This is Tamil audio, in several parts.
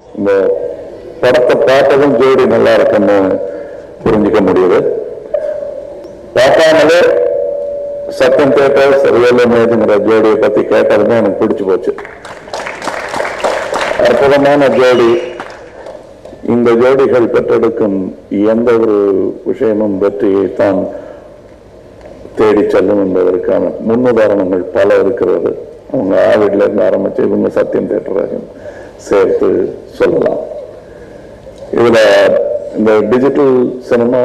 இந்த படத்தை பார்த்ததும் ஜோடி நல்லா இருக்குன்னு புரிஞ்சுக்க முடியுது பார்க்காமலே சத்தம் தேட்டர்ஸ் ரியல் இமேஜ்ங்கிற ஜோடியை பத்தி கேட்டதுமே எனக்கு பிடிச்சு போச்சு அற்புதமான ஜோடி இந்த ஜோடிகள் பெற்றெடுக்கும் எந்த ஒரு விஷயமும் வெற்றியை தான் தேடி செல்லும் என்பதற்கான முன்னுதாரணங்கள் பல இருக்கிறது அவங்க ஆவிட்ல இருந்து ஆரம்பிச்சு இவங்க சத்தியம் தேட்டராகும் சேர்த்து சொல்லலாம் இதுல இந்த digital cinema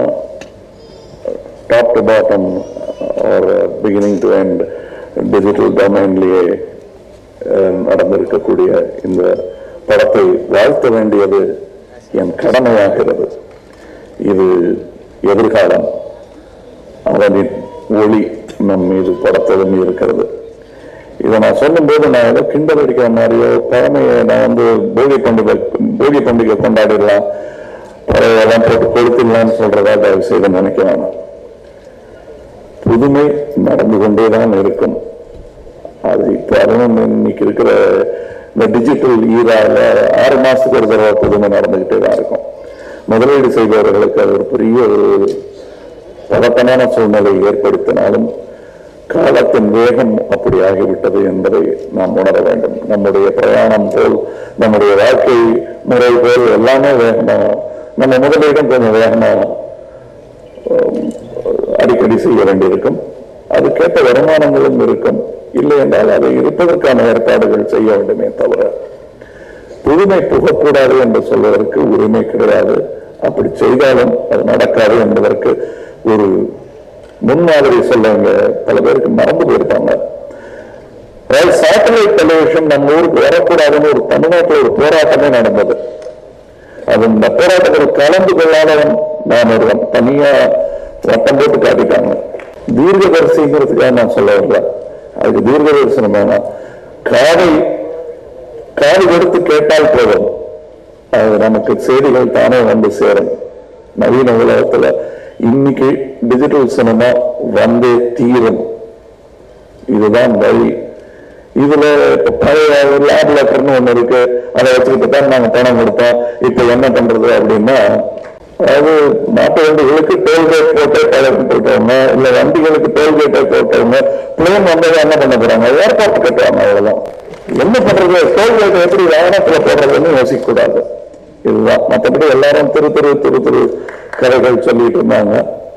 top to bottom or beginning to end digital டொமைன்லேயே நடந்திருக்கக்கூடிய இந்த படத்தை வாழ்த்த வேண்டியது என் கடமையாகிறது இது எதிர்காலம் அவனின் ஒளி நம் மீது படத்ததும் இருக்கிறது இதை நான் சொல்லும்போது நான் ஏதோ கிண்டல் அடிக்கிற மாதிரியோ பழமையை நான் வந்து போகி பண்டிகை போகி பண்டிகை கொண்டாடிடலாம் பறவையெல்லாம் போட்டு கொடுத்துடலாம்னு சொல்றதா தயவு செய்து நினைக்க வேணாம் புதுமை நடந்து கொண்டே தான் இருக்கும் அது இப்போ அதுவும் இன்னைக்கு இருக்கிற இந்த டிஜிட்டல் ஈரால ஆறு மாசத்துக்கு ஒரு தடவை புதுமை நடந்துகிட்டே தான் இருக்கும் முதலீடு செய்பவர்களுக்கு அது ஒரு பெரிய ஒரு பதட்டமான சூழ்நிலை ஏற்படுத்தினாலும் காலத்தின் வேகம் அப்படி ஆகிவிட்டது என்பதை நாம் உணர வேண்டும் நம்முடைய பிரயாணம் போல் நம்முடைய வாழ்க்கை முறை போல் எல்லாமே வேகமா நம்ம முதலீடும் கொஞ்சம் வேகமா அஹ், அடிக்கடி செய்ய வேண்டியிருக்கும் அது கேட்ட வருமானங்களும் இருக்கும் இல்லை என்றால் அதை இருப்பதற்கான ஏற்பாடுகள் செய்ய வேண்டுமே தவிர புதுமை புகக்கூடாது என்று சொல்வதற்கு உரிமை கிடையாது அப்படி செய்தாலும் அது நடக்காது என்பதற்கு ஒரு முன்மாதிரி சொல்லுங்க பல பேருக்கு மறந்து போயிருப்பாங்க அதாவது சேட்டலைட் டெலிவிஷன் நம்ம ஊருக்கு வரக்கூடாதுன்னு ஒரு தமிழ்நாட்டில் ஒரு போராட்டமே நடந்தது அது இந்த போராட்டத்தில் கலந்து கொள்ளாதவன் நான் ஒருவன் தனியா வட்டம் போட்டு காட்டிட்டாங்க தீர்க்கதரிசிங்கிறதுக்காக நான் சொல்ல வரல அதுக்கு தீர்க்க தரிசனம் வேணாம் காதை காது கொடுத்து கேட்டால் போதும் அது நமக்கு செய்திகள் தானே வந்து சேரும் நவீன உலகத்துல இன்னைக்கு டிஜிட்டல் சினிமா வந்தே தீரும் இதுதான் வழி இதுல இப்ப பழைய லேப் லெட்டர்னு ஒண்ணு இருக்கு அதை வச்சுக்கிட்டு தான் நாங்க பணம் கொடுத்தோம் இப்ப என்ன பண்றது அப்படின்னா அதாவது மாட்டு வண்டிகளுக்கு டோல்கேட் போட்டே பழக்கம் போட்டவங்க இல்ல வண்டிகளுக்கு டோல்கேட்டை போட்டவங்க பிளேன் வந்ததை என்ன பண்ண போறாங்க ஏர்போர்ட் கட்டுவாங்க அவ்வளவுதான் என்ன பண்றது டோல்கேட் எப்படி வாகனத்துல போடுறதுன்னு யோசிக்க கூடாது இதுதான் மற்றபடி எல்லாரும் திரு திரு திரு திரு கதைகள் சொல்லிட்டு இருந்தாங்க